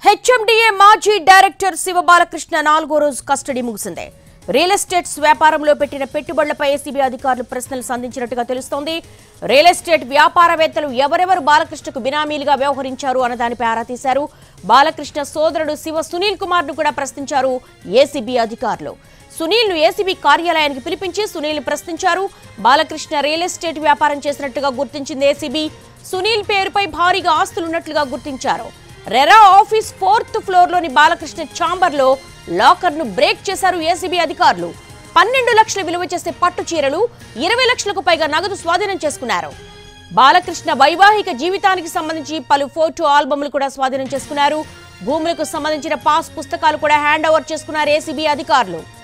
HMDA మాజీ director Shiva Balakrishna నాలుగో రోజు కస్టడీ ముగిసింది రియల్ ఎస్టేట్స్ వ్యాపారంలో పెట్టిన పెట్టుబడులపై ఏసీబీ అధికారులు ప్రశ్నలు సంధించినట్టుగా తెలుస్తోంది రియల్ ఎస్టేట్ వ్యాపారవేత్తలు ఎవరెవరు బాలకృష్ణకు బినామీలుగా వ్యవహరించారు అన్న దానిపై ఆరా తీశారు బాలకృష్ణ సోదరుడు శివ సునీల్ కుమార్ ను కూడా ప్రశ్నించారు ఏసీబీ అధికారులు సునీల్ ను ఏసీబీ కార్యాలయానికి పిలిపించి సునీల్ ప్రశ్నించారు బాలకృష్ణ రియల్ ఎస్టేట్ వ్యాపారం చేసినట్టుగా గుర్తించింది ఏసీబీ సునీల్ పేరుపై భారీగా ఆస్తులున్నట్లుగా గుర్తించారు రెరా ఆఫీస్ ఫోర్త్ ఫ్లోర్ లోని బాలకృష్ణ ఛాంబర్ లో లాకర్ ను బ్రేక్ చేశారు ఏసీబీ అధికారులు పన్నెండు లక్షల విలువ చేసే పట్టు చీరలు ఇరవై లక్షలకు పైగా నగదు స్వాధీనం చేసుకున్నారు బాలకృష్ణ వైవాహిక జీవితానికి సంబంధించి పలు ఫోటో ఆల్బమ్లు కూడా స్వాధీనం చేసుకున్నారు భూములకు సంబంధించిన పాస్ పుస్తకాలు కూడా హ్యాండ్ ఓవర్ చేసుకున్నారు ఏసీబీ అధికారులు